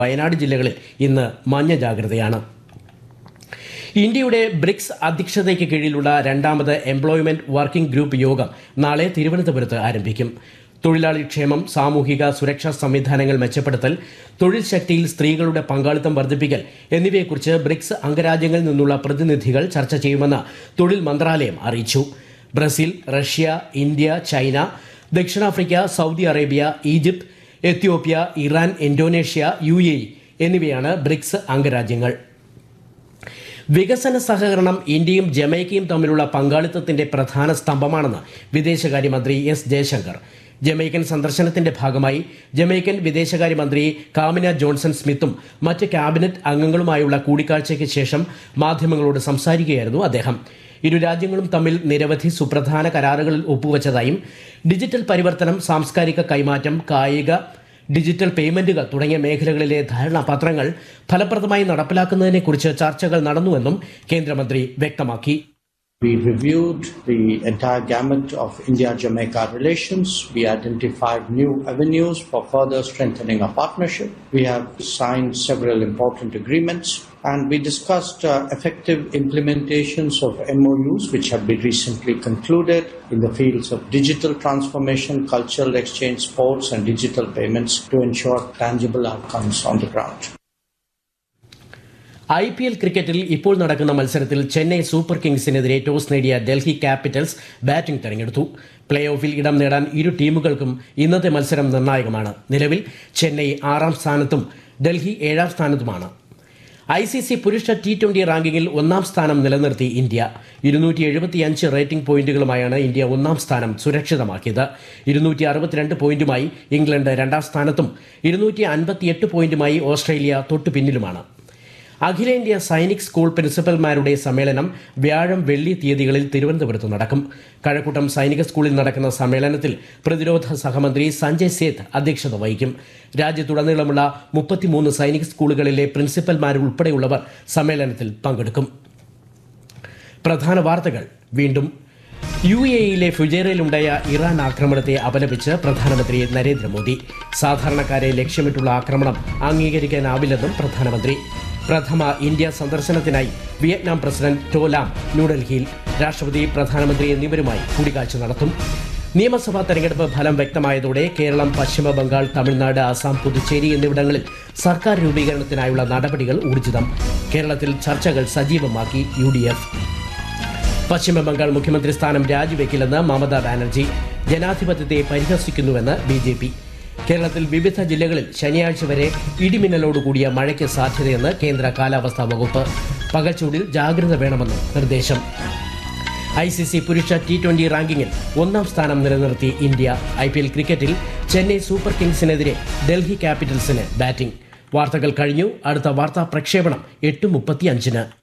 വയനാട് ജില്ലകളിൽ ഇന്ന് മഞ്ഞ ജാഗ്രതയാണ് ഇന്ത്യയുടെ ബ്രിക്സ് അധ്യക്ഷതയ്ക്ക് കീഴിലുള്ള രണ്ടാമത് എംപ്ലോയ്മെന്റ് വർക്കിംഗ് ഗ്രൂപ്പ് യോഗം നാളെ തിരുവനന്തപുരത്ത് ആരംഭിക്കും തൊഴിലാളി ക്ഷേമം സാമൂഹിക സുരക്ഷാ സംവിധാനങ്ങൾ മെച്ചപ്പെടുത്തൽ തൊഴിൽ ശക്തിയിൽ സ്ത്രീകളുടെ പങ്കാളിത്തം വർദ്ധിപ്പിക്കൽ എന്നിവയെക്കുറിച്ച് ബ്രിക്സ് അംഗരാജ്യങ്ങളിൽ നിന്നുള്ള പ്രതിനിധികൾ ചർച്ച ചെയ്യുമെന്ന് തൊഴിൽ മന്ത്രാലയം അറിയിച്ചു ബ്രസീൽ റഷ്യ ഇന്ത്യ ചൈന ദക്ഷിണാഫ്രിക്ക Saudi Arabia Egypt Ethiopia Iran Indonesia U A E എന്നിവയാണ് ബ്രിക്സ് അംഗരാജ്യങ്ങൾ വികസന സഹകരണം ഇന്ത്യയും ജമൈക്കയും തമ്മിലുള്ള പങ്കാളിത്തത്തിന്റെ പ്രധാന സ്തംഭമാണെന്ന് വിദേശകാര്യമന്ത്രി എസ് ജയശങ്കർ ജമൈക്കൻ സന്ദർശനത്തിന്റെ ഭാഗമായി ജമൈക്കൻ വിദേശകാര്യമന്ത്രി കാമിന ജോൺസൺ സ്മിത്തും മറ്റ് ക്യാബിനറ്റ് അംഗങ്ങളുമായുള്ള കൂടിക്കാഴ്ചയ്ക്ക് ശേഷം മാധ്യമങ്ങളോട് സംസാരിക്കുകയായിരുന്നു അദ്ദേഹം ഇരു രാജ്യങ്ങളും തമ്മിൽ നിരവധി സുപ്രധാന കരാറുകളിൽ ഒപ്പുവച്ചതായും ഡിജിറ്റൽ പരിവർത്തനം സാംസ്കാരിക കൈമാറ്റം കായിക ഡിജിറ്റൽ പേയ്മെന്റുകൾ തുടങ്ങിയ മേഖലകളിലെ ധാരണാപത്രങ്ങൾ ഫലപ്രദമായി നടപ്പിലാക്കുന്നതിനെക്കുറിച്ച് ചർച്ചകൾ നടന്നുവെന്നും കേന്ദ്രമന്ത്രി വ്യക്തമാക്കി We reviewed the entire gamut of India Jamaica relations. We identified new avenues for further strengthening our partnership. We have signed several important agreements and we discussed uh, effective implementations of MOUs which have been recently concluded in the fields of digital transformation, cultural exchange, sports, and digital payments to ensure tangible outcomes on the ground. I P L ക്രിക്കറ്റിൽ ഇപ്പോൾ നടക്കുന്ന മത്സരത്തിൽ Chennai Super കിങ്സിനെതിരെ toss നേടിയ Delhi Capitals batting തെരഞ്ഞെടുത്തു play ഓഫിൽ ഇടം നേടാൻ ഇരു ടീമുകൾക്കും ഇന്നത്തെ മത്സരം നിർണായകമാണ് നിലവിൽ ചെന്നൈ ആറാം സ്ഥാനത്തും ഡൽഹി ഏഴാം സ്ഥാനത്തുമാണ് ഐ സി സി പുരുഷ ടി ട്വന്റി റാങ്കിങ്ങിൽ ഒന്നാം സ്ഥാനം നിലനിർത്തി ഇന്ത്യ ഇരുന്നൂറ്റി എഴുപത്തിയഞ്ച് റേറ്റിംഗ് പോയിന്റുകളുമായാണ് ഇന്ത്യ ഒന്നാം സ്ഥാനം സുരക്ഷിതമാക്കിയത് ഇരുന്നൂറ്റി അറുപത്തിരണ്ട് പോയിന്റുമായി ഇംഗ്ലണ്ട് രണ്ടാം സ്ഥാനത്തും ഇരുന്നൂറ്റി അൻപത്തിയെട്ട് പോയിന്റുമായി ഓസ്ട്രേലിയ തൊട്ടു പിന്നിലുമാണ് അഖിലേന്ത്യാ സൈനിക് സ്കൂൾ പ്രിൻസിപ്പൽമാരുടെ സമ്മേളനം വ്യാഴം വെള്ളി തീയതികളിൽ തിരുവനന്തപുരത്ത് നടക്കും കഴക്കൂട്ടം സൈനിക സ്കൂളിൽ നടക്കുന്ന സമ്മേളനത്തിൽ പ്രതിരോധ സഹമന്ത്രി സഞ്ജയ് സേത്ത് അധ്യക്ഷത വഹിക്കും രാജ്യത്തുടനീളമുള്ള മുപ്പത്തിമൂന്ന് സൈനിക് സ്കൂളുകളിലെ പ്രിൻസിപ്പൽമാരുൾപ്പെടെയുള്ളവർ സമ്മേളനത്തിൽ പങ്കെടുക്കും പ്രധാന വാർത്തകൾ വീണ്ടും യു എയിലെ ഫുജേറയിലുണ്ടായ ഇറാൻ ആക്രമണത്തെ അപലപിച്ച് പ്രധാനമന്ത്രി നരേന്ദ്രമോദി സാധാരണക്കാരെ ലക്ഷ്യമിട്ടുള്ള ആക്രമണം അംഗീകരിക്കാനാവില്ലെന്നും പ്രധാനമന്ത്രി പ്രഥമ ഇന്ത്യ സന്ദർശനത്തിനായി വിയറ്റ്നാം പ്രസിഡന്റ് ടോലാം ന്യൂഡൽഹിയിൽ രാഷ്ട്രപതി പ്രധാനമന്ത്രി എന്നിവരുമായി കൂടിക്കാഴ്ച നടത്തും നിയമസഭാ തെരഞ്ഞെടുപ്പ് ഫലം വ്യക്തമായതോടെ കേരളം പശ്ചിമ ബംഗാൾ തമിഴ്നാട് ആസാം പുതുച്ചേരി എന്നിവിടങ്ങളിൽ സർക്കാർ രൂപീകരണത്തിനായുള്ള നടപടികൾ ഊർജിതം കേരളത്തിൽ ചർച്ചകൾ സജീവമാക്കി യു ഡി എഫ് പശ്ചിമ ബംഗാൾ മുഖ്യമന്ത്രി സ്ഥാനം രാജിവെക്കില്ലെന്ന് മമതാ ബാനർജി ജനാധിപത്യത്തെ പരിഹസിക്കുന്നുവെന്ന് ബി ജെ പി കേരളത്തിൽ വിവിധ ജില്ലകളിൽ ശനിയാഴ്ച വരെ ഇടിമിന്നലോടുകൂടിയ മഴയ്ക്ക് സാധ്യതയെന്ന് കേന്ദ്ര കാലാവസ്ഥാ വകുപ്പ് പകൽച്ചൂടിൽ ജാഗ്രത വേണമെന്ന് നിർദ്ദേശം ഐ സി സി പുരുഷ ടി ട്വന്റി റാങ്കിങ്ങിൽ ഒന്നാം സ്ഥാനം നിലനിർത്തി ഇന്ത്യ ഐ പി എൽ ക്രിക്കറ്റിൽ ചെന്നൈ സൂപ്പർ കിങ്സിനെതിരെ ഡൽഹി ക്യാപിറ്റൽസിന് ബാറ്റിംഗ് വാർത്തകൾ കഴിഞ്ഞു അടുത്ത വാർത്താ പ്രക്ഷേപണം എട്ട് മുപ്പത്തി അഞ്ചിന്